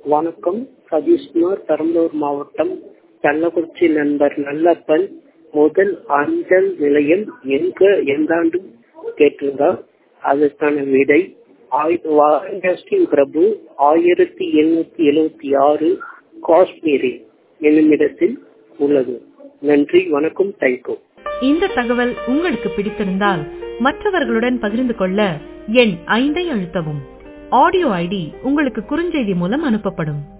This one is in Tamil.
வணக்கம் சதீஷ்குமார் பெரம்பலூர் மாவட்டம் கள்ளக்குறிச்சி நண்பர் நல்லப்பன் முதல் அஞ்சல் நிலையம் எங்க எந்தாண்டு கேட்டிருந்தார் அதற்கான விடை வாரண்டாஸ்டின் பிரபு ஆயிரத்தி எண்ணூத்தி எழுவத்தி ஆறு காஷ்மீரில் என்னுமிடத்தில் உள்ளது நன்றி வணக்கம் தைகோ இந்த தகவல் உங்களுக்கு பிடித்திருந்தால் மற்றவர்களுடன் பகிர்ந்து கொள்ள எண் ஐந்தை அழுத்தவும் ஆடியோ ஐடி உங்களுக்கு குறுஞ்செய்தி மூலம் அனுப்பப்படும்